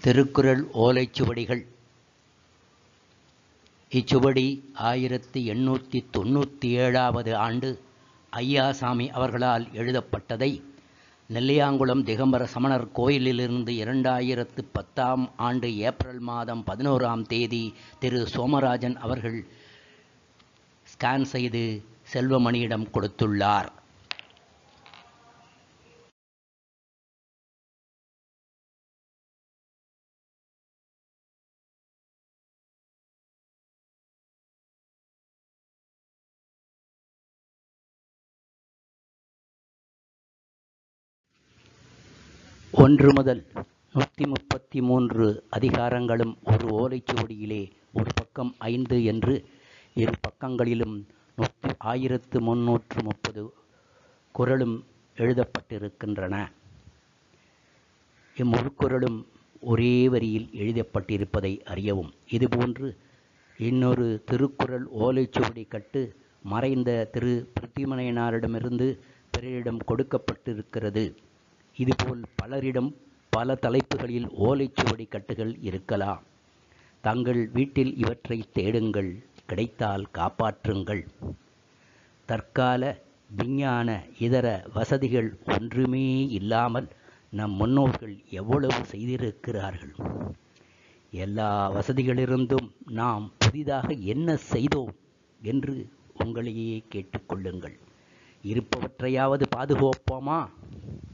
திருக்குறள் ஓலைச்சுவடிகள் இச்சுவடி ஆயிரத்தி எண்ணூற்றி தொண்ணூற்றி ஏழாவது ஆண்டு ஐயாசாமி அவர்களால் எழுதப்பட்டதை நெல்லியாங்குளம் திகம்பர சமணர் கோயிலிலிருந்து இரண்டாயிரத்து பத்தாம் ஆண்டு ஏப்ரல் மாதம் பதினோராம் தேதி திரு சோமராஜன் அவர்கள் ஸ்கேன் செய்து செல்வமணியிடம் கொடுத்துள்ளார் ஒன்று முதல் நூற்றி முப்பத்தி மூன்று அதிகாரங்களும் ஒரு ஓலைச்சுவடியிலே ஒரு பக்கம் ஐந்து என்று இரு பக்கங்களிலும் நூற்றி ஆயிரத்து முன்னூற்று முப்பது குறளும் எழுதப்பட்டிருக்கின்றன இம்முழுக்குறளும் ஒரே வரியில் எழுதப்பட்டிருப்பதை அறியவும் இதுபோன்று இன்னொரு திருக்குறள் ஓலைச்சுவடி கட்டு மறைந்த திரு பிருத்திமனையனாரிடமிருந்து பிறரிடம் கொடுக்கப்பட்டிருக்கிறது இதுபோல் பலரிடம் பல தலைப்புகளில் ஓலைச்சுவடி கட்டுகள் இருக்கலாம் தங்கள் வீட்டில் இவற்றை தேடுங்கள் கிடைத்தால் காப்பாற்றுங்கள் தற்கால விஞ்ஞான இதர வசதிகள் ஒன்றுமே இல்லாமல் நம் முன்னோர்கள் எவ்வளவு செய்திருக்கிறார்கள் எல்லா வசதிகளிலிருந்தும் நாம் புதிதாக என்ன செய்தோம் என்று உங்களையே கேட்டுக்கொள்ளுங்கள் இருப்பவற்றையாவது பாதுகாப்போமா